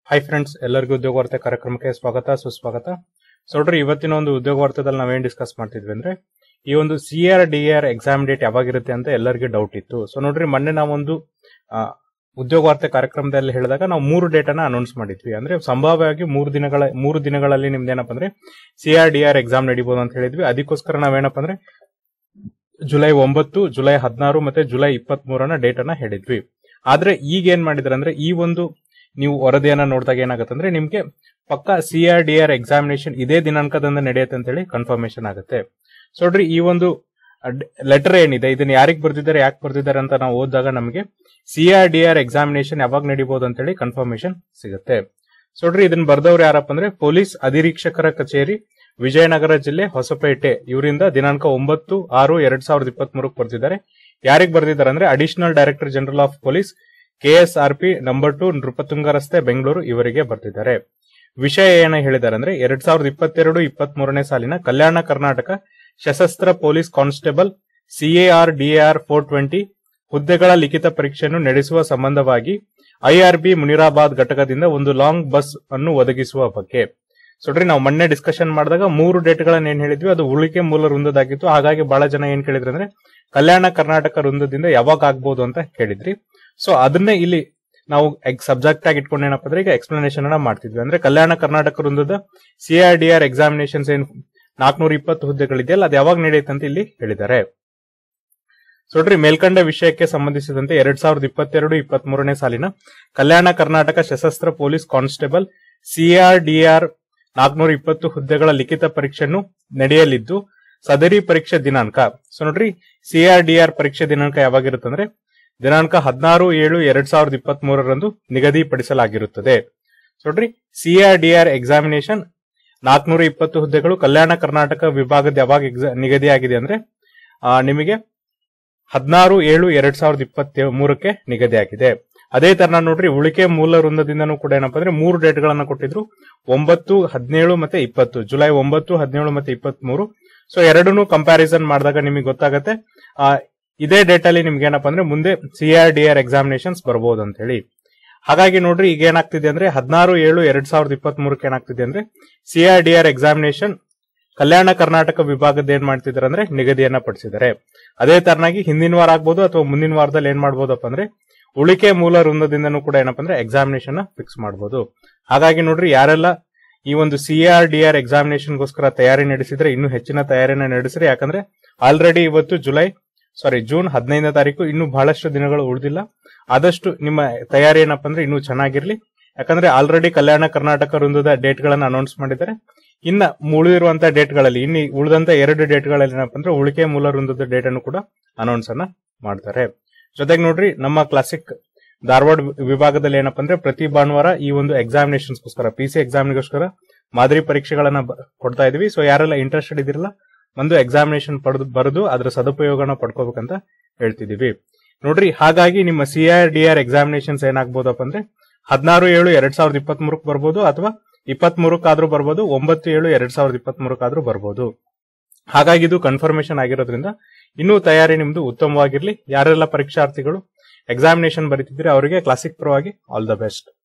hi friends ಎಲ್ಲರಿಗೂ ಉದ್ಯೋಗ ವಾರ್ತೆ ಕಾರ್ಯಕ್ರಮಕ್ಕೆ ಸ್ವಾಗತ ಸುಸ್ವಾಗತ ಸೊ ನೋಡ್ರಿ ಇವತ್ತಿನ ಒಂದು ಉದ್ಯೋಗ ವಾರ್ತೆದಲ್ಲಿ ನಾವೇನ್ ಡಿಸ್ಕಸ್ ಮಾಡ್ತಿದ್ವಿ ಅಂದ್ರೆ ಈ ಒಂದು C R D R exam date ಯಾವಾಗಿರುತ್ತೆ ಅಂತ ಎಲ್ಲರಿಗೂ ಡೌಟ್ ಇತ್ತು ಸೊ ನೋಡ್ರಿ ಮೊನ್ನೆ ನಾವೊಂದು ಆ, ಉದ್ಯೋಗ ವಾರ್ತೆ ಕಾರ್ಯಕ್ರಮದಲ್ಲಿ ಹೇಳಿದಾಗ ನಾವು ಮೂರು ಡೇಟ್ ಅನ್ನ ಅನೌನ್ಸ್ ಮಾಡಿದ್ವಿ ಅಂದ್ರೆ ಸಂಭಾವ್ಯವಾಗಿ ಮೂರು ದಿನಗಳ ಮೂರು ದಿನಗಳಲ್ಲಿ ನಿಮ್ದು ಏನಪ್ಪ ಅಂದ್ರೆ C R D R exam ನಡೀಬಹುದು ಅಂತ ಹೇಳಿದ್ವಿ ಅದಕ್ಕೋಸ್ಕರ ನಾವೇನಪ್ಪ ಅಂದ್ರೆ ಜುಲೈ ಒಂಬತ್ತು ಜುಲೈ ಹದಿನಾರು ಮತ್ತೆ ಜುಲೈ ಇಪ್ಪತ್ತ್ ಮೂರನ ಡೇಟ್ ಅನ್ನ ಹೇಳಿದ್ವಿ ಆದ್ರೆ ಈಗ ಏನ್ ಮಾಡಿದ್ರೆ ಅಂದ್ರೆ ಈ ಒಂದು ನೀವು ವರದಿಯನ್ನ ನೋಡಿದಾಗ ಏನಾಗುತ್ತೆ ಅಂದ್ರೆ ನಿಮ್ಗೆ ಪಕ್ಕ C R D R examination ಇದೇ ದಿನಾಂಕದಿಂದ ನಡೆಯುತ್ತೆ ಅಂತ ಹೇಳಿ ಕನ್ಫರ್ಮೇಶನ್ ಆಗುತ್ತೆ ಸೊ ನೋಡ್ರಿ ಈ ಒಂದು ಲೆಟರ್ ಏನಿದೆ ಇದನ್ನ ಯಾರಿಗೆ ಬರ್ದಿದ್ದಾರೆ ಯಾಕೆ ಬರ್ದಿದ್ದಾರೆ ಅಂತ ನಾವು ಓದಿದಾಗ ನಮಗೆ C R D R examination ಯಾವಾಗ ನಡೀಬಹುದು ಅಂತ ಹೇಳಿ ಕನ್ಫರ್ಮೇಶನ್ ಸಿಗುತ್ತೆ ಸೊ ನೋಡ್ರಿ ಇದನ್ನ ಬರ್ದವ್ರು ಯಾರಪ್ಪ ಅಂದ್ರೆ ಪೊಲೀಸ್ ಅಧೀಕ್ಷಕರ ಕಚೇರಿ ವಿಜಯನಗರ ಜಿಲ್ಲೆ ಹೊಸಪೇಟೆ ಇವರಿಂದ ದಿನಾಂಕ ಒಂಬತ್ತು ಆರು ಎರಡ್ ಸಾವಿರದ ಇಪ್ಪತ್ತ್ ಮೂರಕ್ಕೆ ಬರ್ದಿದ್ದಾರೆ ಯಾರಿಗೆ ಬರ್ದಿದ್ದಾರೆ ಅಂದ್ರೆ additional director general of police KSR P number two Nripatunga ರಸ್ತೆ ಬೆಂಗಳೂರು ಇವರಿಗೆ ಬರ್ತಿದ್ದಾರೆ ವಿಷಯ ಏನ ಹೇಳಿದ್ದಾರೆ ಅಂದ್ರೆ ಎರಡ್ ಸಾವಿರದ ಇಪ್ಪತ್ತೆರಡು ಇಪ್ಪತ್ತ್ ಮೂರನೇ ಸಾಲಿನ ಕಲ್ಯಾಣ ಕರ್ನಾಟಕ ಸಶಸ್ತ್ರ police constable CAR DAR four twenty ಹುದ್ದೆಗಳ ಲಿಖಿತ ಪರೀಕ್ಷೆಯನ್ನು ನಡೆಸುವ ಸಂಬಂಧವಾಗಿ ಐಆರ್ಬಿ ಮುನಿರಾಬಾದ್ ಘಟಕದಿಂದ ಒಂದು ಲಾಂಗ್ ಬಸ್ ಅನ್ನು ಒದಗಿಸುವ ಬಗ್ಗೆ ಸೊ ನೋಡ್ರಿ ನಾವು ಮೊನ್ನೆ ಡಿಸ್ಕಷನ್ ಮಾಡಿದಾಗ ಮೂರು ಡೇಟ್ಗಳನ್ನ ಏನ್ ಹೇಳಿದ್ವಿ ಅದು ಉಳಿಕೆ ಮೂಲ ವೃಂದದಾಗಿತ್ತು ಹಾಗಾಗಿ ಬಹಳ ಜನ ಏನ್ ಕೇಳಿದ್ರು ಅಂದ್ರೆ ಕಲ್ಯಾಣ ಕರ್ನಾಟಕ ವೃಂದದಿಂದ ಯಾವಾಗ ಆಗ್ಬೋದು ಅಂತ ಕೇಳಿದ್ರಿ ಸೊ ಅದನ್ನೇ ಇಲ್ಲಿ ನಾವು ಸಬ್ಜೆಕ್ಟ್ ಆಗಿ ಇಟ್ಕೊಂಡು ಏನಪ್ಪ ಅಂದ್ರೆ ಈಗ ಎಕ್ಸ್ಪ್ಲನೇಷನ್ ಅನ್ನ ಮಾಡ್ತಿದ್ವಿ ಅಂದ್ರೆ ಕಲ್ಯಾಣ ಕರ್ನಾಟಕ ವೃಂದದ ಸಿಆರ್ ಡಿ ಆರ್ ಎಕ್ಸಾಮಿನೇಷನ್ಸ್ ಏನ್ ನಾಲ್ಕನೂರ ಇಪ್ಪತ್ತು ಹುದ್ದೆಗಳಿದೆಯಲ್ಲ ಅದು ಯಾವಾಗ ನಡೆಯುತ್ತೆ ಅಂತ ಇಲ್ಲಿ ಹೇಳಿದ್ದಾರೆ ಸೊ ನೋಡ್ರಿ ಮೇಲ್ಕಂಡ ವಿಷಯಕ್ಕೆ ಸಂಬಂಧಿಸಿದಂತೆ ಎರಡ್ ಸಾವಿರದ ಇಪ್ಪತ್ತೆರಡು ಇಪ್ಪತ್ತ್ ಮೂರನೇ ಸಾಲಿನ ಕಲ್ಯಾಣ ಕರ್ನಾಟಕ ಸಶಸ್ತ್ರ ಪೊಲೀಸ್ ಕಾನ್ಸ್ಟೇಬಲ್ ಸಿಆರ್ ಡಿಆರ್ ನಾಲ್ಕನೂರ ಇಪ್ಪತ್ತು ಹುದ್ದೆಗಳ ಲಿಖಿತ ಪರೀಕ್ಷೆಯನ್ನು ನಡೆಯಲಿದ್ದು ಸದರಿ ಪರೀಕ್ಷೆ ದಿನಾಂಕ ಸೊ ನೋಡ್ರಿ ಸಿಆರ್ ಡಿಆರ್ ಪರೀಕ್ಷೆ ದಿನಾಂಕ ಯಾವಾಗಿರುತ್ತೆ ಅಂದ್ರೆ ದಿನಾಂಕ ಹದಿನಾರು ಏಳು ಎರಡ್ ಸಾವಿರದ ಇಪ್ಪತ್ತ್ ಮೂರರಂದು ನಿಗದಿಪಡಿಸಲಾಗಿರುತ್ತದೆ ಸೊ ನೋಡ್ರಿ ಸಿಆರ್ ಡಿಆರ್ ಎಕ್ಸಾಮಿನೇಷನ್ ನಾಲ್ಕನೂರ ಇಪ್ಪತ್ತು ಹುದ್ದೆಗಳು ಕಲ್ಯಾಣ ಕರ್ನಾಟಕ ವಿಭಾಗದ ಯಾವಾಗ ಎಕ್ಸಾ- ನಿಗದಿಯಾಗಿದೆ ಅಂದ್ರೆ ಆ, ನಿಮಗೆ ಹದಿನಾರು ಏಳು ಎರಡ್ ಸಾವಿರದ ಇಪ್ಪತ್ತ ಮೂರಕ್ಕೆ ನಿಗದಿಯಾಗಿದೆ ಅದೇ ತರ ನೋಡ್ರಿ ಉಳಿಕೆ ಮೂಲ ವೃಂದದಿಂದನೂ ಕೂಡ ಏನಪ್ಪಾ ಅಂದ್ರೆ ಮೂರು ಡೇಟ್ ಗಳನ್ನ ಕೊಟ್ಟಿದ್ರು ಒಂಬತ್ತು ಹದಿನೇಳು ಮತ್ತೆ ಇಪ್ಪತ್ತು ಜುಲೈ ಒಂಬತ್ತು ಹದಿನೇಳು ಮತ್ತೆ ಇಪ್ಪತ್ತ್ ಮೂರು ಸೊ ಎರಡನ್ನೂ ಕಂಪ್ಯಾರಿಸನ್ ಮಾಡಿದಾಗ ನಿಮಗೆ ಗೊತ್ತಾಗತ್ತೆ ಆ, ಇದೇ ಡೇಟ್ ಅಲ್ಲಿ ನಿಮ್ಗೆ ಏನಪ್ಪಾ ಅಂದ್ರೆ ಮುಂದೆ ಸಿಆರ್ ಡಿ ಆರ್ ಎಕ್ಸಾಮಿನೇಷನ್ಸ್ ಬರಬಹುದು ಅಂತ ಹೇಳಿ ಹಾಗಾಗಿ ನೋಡ್ರಿ ಈಗ ಏನಾಗ್ತಿದೆ ಅಂದ್ರೆ ಹದಿನಾರು ಏಳು ಎರಡ್ ಸಾವಿರದ ಇಪ್ಪತ್ತ್ ಮೂರಕ್ಕೆ ಏನಾಗ್ತಿದೆ ಅಂದ್ರೆ CR D R examination Kalyana Karnataka ವಿಭಾಗದ ಏನ್ ಮಾಡ್ತಿದ್ದಾರೆ ಅಂದ್ರೆ ನಿಗದಿಯನ್ನ ಪಡಿಸಿದ್ದಾರೆ ಅದೇ ತರನಾಗಿ ಹಿಂದಿನ ವಾರ ಆಗ್ಬೋದು ಅಥವಾ ಮುಂದಿನ ವಾರದಲ್ಲಿ ಏನ್ ಮಾಡ್ಬೋದಪ್ಪ ಅಂದ್ರೆ ಉಳಿಕೆ ಮೂಲ ವೃಂದದಿಂದನೂ ಕೂಡ ಏನಪ್ಪಾ ಅಂದ್ರೆ ಎಕ್ಸಾಮಿನೇಷನ್ ಫಿಕ್ಸ್ ಮಾಡಬಹುದು ಹಾಗಾಗಿ ನೋಡ್ರಿ ಯಾರೆಲ್ಲ ಈ ಒಂದು ಸಿಆರ್ ಡಿ ಆರ್ ಎಕ್ಸಾಮಿನೇಷನ್ಗೋಸ್ಕರ ತಯಾರಿ ನಡೆಸಿದ್ರೆ ಇನ್ನೂ ಹೆಚ್ಚಿನ ತಯಾರಿನ ನಡೆಸಿರಿ ಯಾಕಂದ್ರೆ ಆಲ್ರೆಡಿ ಇವತ್ತು ಜುಲೈ ಸಾರಿ ಜೂನ್ ಹದಿನೈದನೇ ತಾರೀಕು ಇನ್ನು ಬಹಳಷ್ಟು ದಿನಗಳು ಉಳಿದಿಲ್ಲ ಆದಷ್ಟು ನಿಮ್ಮ ತಯಾರಿ ಏನಪ್ಪಾ ಅಂದ್ರೆ ಇನ್ನೂ ಚೆನ್ನಾಗಿರ್ಲಿ ಯಾಕಂದ್ರೆ ಆಲ್ರೆಡಿ ಕಲ್ಯಾಣ ಕರ್ನಾಟಕ ವೃಂದದ ಡೇಟ್ ಗಳನ್ನ ಅನೌನ್ಸ್ ಮಾಡಿದ್ದಾರೆ ಇನ್ನ ಉಳಿದಿರುವಂತಹ ಡೇಟ್ ಗಳಲ್ಲಿ ಇನ್ನು ಉಳಿದಂತ ಎರಡು ಡೇಟ್ ಗಳಲ್ಲಿ ಏನಪ್ಪಾ ಅಂದ್ರೆ ಉಳಿಕೆ ಮೂಲ ವೃಂದದ ಡೇಟ್ ಅನ್ನು ಕೂಡ ಅನೌನ್ಸ್ ಅನ್ನ ಮಾಡ್ತಾರೆ ಜೊತೆಗೆ ನೋಡ್ರಿ ನಮ್ಮ ಕ್ಲಾಸಿಕ್ ಧಾರವಾಡ ವಿಭಾಗದಲ್ಲಿ ಏನಪ್ಪಾ ಅಂದ್ರೆ ಪ್ರತಿ ಭಾನುವಾರ ಈ ಒಂದು ಎಕ್ಸಾಮಿನೇಷನ್ಸ್ಗೋಸ್ಕರ ಪಿ ಸಿ ಎಕ್ಸಾಮ್ಗೋಸ್ಕರ ಮಾದರಿ ಪರೀಕ್ಷೆಗಳನ್ನ ಬ- ಕೊಡ್ತಾ ಇದೀವಿ ಸೊ ಯಾರೆಲ್ಲ ಇಂಟ್ರೆಸ್ಟೆಡ್ ಇದಿರಲ್ಲ ಒಂದು ಎಕ್ಸಾಮಿನೇಷನ್ ಪಡೆದು ಬರೆದು ಅದರ ಸದುಪಯೋಗನ ಪಡ್ಕೋಬೇಕಂತ ಹೇಳ್ತಿದೀವಿ ನೋಡ್ರಿ ಹಾಗಾಗಿ ನಿಮ್ಮ C R D R examinations ಏನಾಗ್ಬೋದಪ್ಪ ಅಂದ್ರೆ ಹದಿನಾರು ಏಳು ಎರಡ್ ಸಾವಿರದ ಇಪ್ಪತ್ತ್ ಮೂರಕ್ಕೆ ಬರ್ಬೋದು ಅಥವಾ ಇಪ್ಪತ್ತ್ ಮೂರಕ್ಕಾದ್ರೂ ಬರ್ಬೋದು ಒಂಬತ್ತು ಏಳು ಎರಡ್ ಸಾವಿರದ ಇಪ್ಪತ್ತ್ ಮೂರಕ್ಕಾದ್ರೂ ಬರ್ಬೋದು ಹಾಗಾಗಿ ಇದು ಕನ್ಫರ್ಮೇಶನ್ ಆಗಿರೋದ್ರಿಂದ ಇನ್ನೂ ತಯಾರಿ ನಿಮ್ದು ಉತ್ತಮವಾಗಿರ್ಲಿ ಯಾರೆಲ್ಲ ಪರೀಕ್ಷಾರ್ಥಿಗಳು ಎಕ್ಸಾಮಿನೇಷನ್ ಬರೀತಿದ್ರೆ ಅವರಿಗೆ ಕ್ಲಾಸಿಕ್ ಪರವಾಗಿ ಆಲ್ ದ ಬೆಸ್ಟ್